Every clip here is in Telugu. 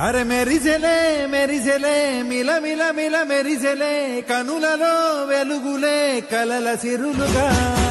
అరే మెరిసెలే మెరిసెలే మిల మిల మిల మెరిసెలే కనులలో వెలుగులే కలల సిరులుగా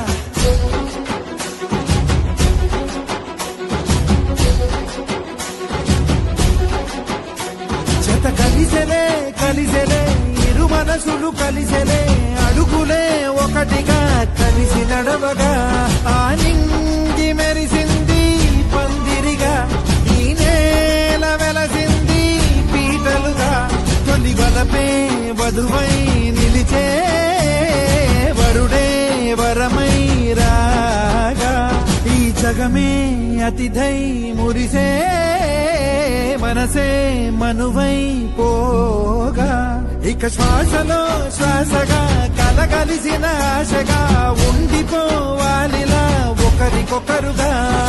చెత కలిసెలే కలిసెలే ఇరు మనసులు కలిసెలే అడుగులే ఒకటిగా కలిసి నడవగా ఆ నింగి మెరిసింది పందిరిగా ఈ నేల వెలసింది పీటలుగా తొలి వలపే వధువై నిలిచే వరుడే వరమై రాగా ఈ జగమే అతిథై మురిసే మనసే మనువై పోగా ఇక శ్వాసలో శ్వాసగా కలగలిసిన ఆశగా ఉండిపోవాలిలా ఒకరికొకరుగా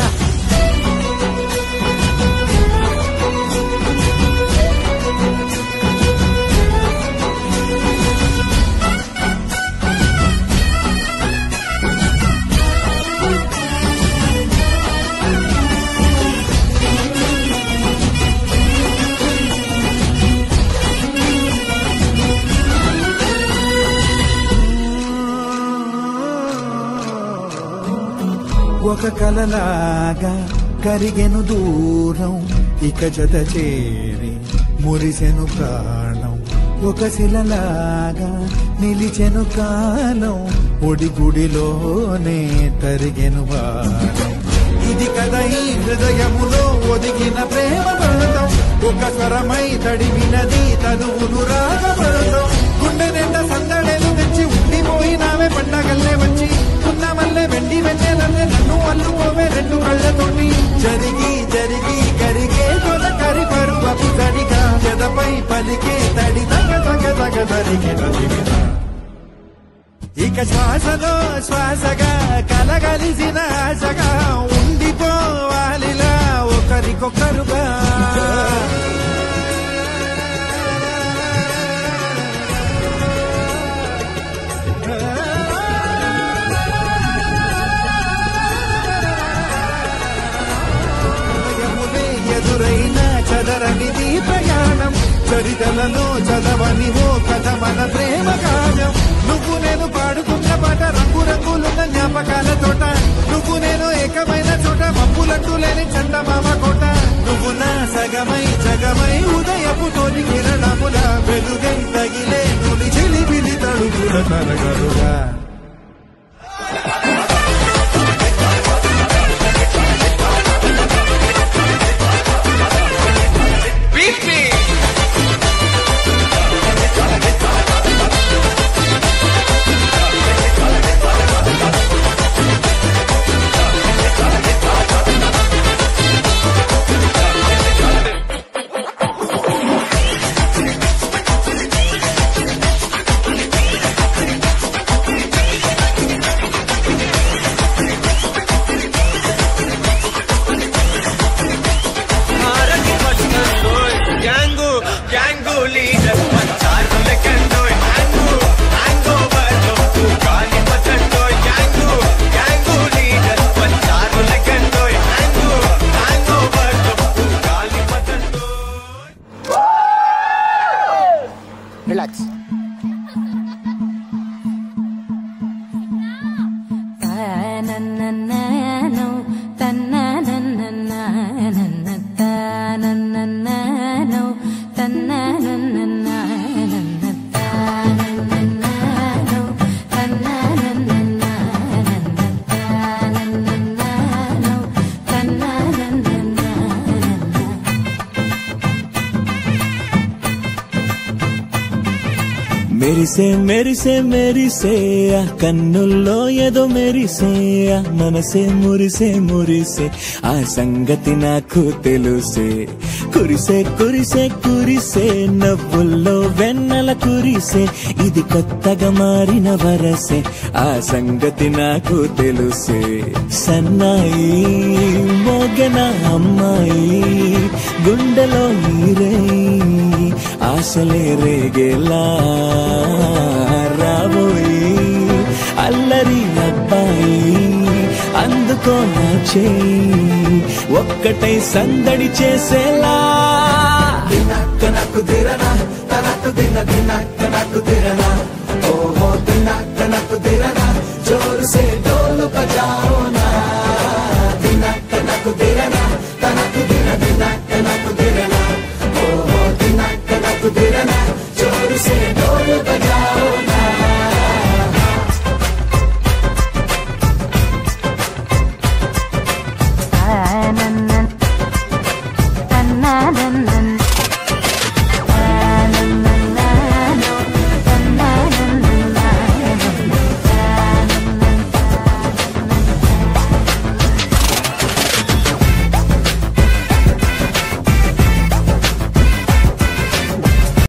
ఒక కలలాగా కరిగెను దూరం ఇక జత చేరి మురిసెను ప్రాణం ఒక శిలలాగా నిలిచెను కాలం ఒడి గుడిలోనే తరిగెను వారం ఇది కదా ఈ హృదయములో ఒదిగిన ప్రేమ పడతాం ఒక స్వరమై తడివినది తనువును రాగపడతాం గుండె నిండా సందడేలు తెచ్చి ఉండిపోయినావే పండగల్లే వచ్చి ఉన్న మల్లె వెండి వెన్నెలల్లే నన్ను అల్లుకోవే రెండు కళ్ళతోటి జరిగి జరిగి కరిగే తొల కరి పరువపు తడిగా ఎదపై పలికే తడి తగ తగ తగ తరిగే తదిగినా ఇక శ్వాసలో శ్వాసగా కలగలిసిన ఆశగా ఉండిపోవాలిలా ఒకరికొకరుగా భయములే ఎదురైన చదరనిది ప్రయాణం చరితలలో చదవని ఓ కథ మన ప్రేమ కావ్యం నువ్వు నేను పాడుకున్న పాట రంగు రంగులున్న జ్ఞాపకాల తోట నువ్వు నేను ఏకమైన చోట మబ్బులంటూ లేని చందమామ కోట నువ్వు నా సగమై జగమై ఉదయపు తోని కిరణముల వెలుగై తగిలే నులి చిలిబిలి తడుగుల తరగలుగా Beat me! భారతి పట్టణోయ్ గ్యాంగు గ్యాంగు లీడర్ పంచారు లెక్కండోయ్ హ్యాంగు హ్యాంగ్ ఓవర్ లో గాలి పట్టండోయ్ గ్యాంగు గ్యాంగు లీడర్ పంచారు లెక్కండోయ్ హ్యాంగు హ్యాంగ్ ఓవర్ లో గాలి పట్టండోయ్ రిలాక్స్ తానన్ననానో, తన్నానన్ననానన్న, తానన్ననానో, తన్నానన్ననానన్న, తానన్ననానో, తన్నానన్ననానన్న, తానన్ననానో, తన్నానన్ననానన్న. మెరిసే మెరిసే మెరిసే ఆ కన్నుల్లో ఏదో మెరిసే ఆ మనసే మురిసే మురిసే ఆ సంగతి నాకు తెలుసే కురిసే కురిసే కురిసే నవ్వుల్లో వెన్నెల కురిసే ఇది కొత్తగా మారిన వరసే ఆ సంగతి నాకు తెలుసే సన్నాయి మోగన అమ్మాయి గుండెలో ఈరే ఆశలే రేగేలా రాబోయి అల్లరి అబ్బాయి అందుకో నా చేయి ఒక్కటై సందడి చేసేలా కనకు దిరనా తనకు దిన దిన కనకు దిరనా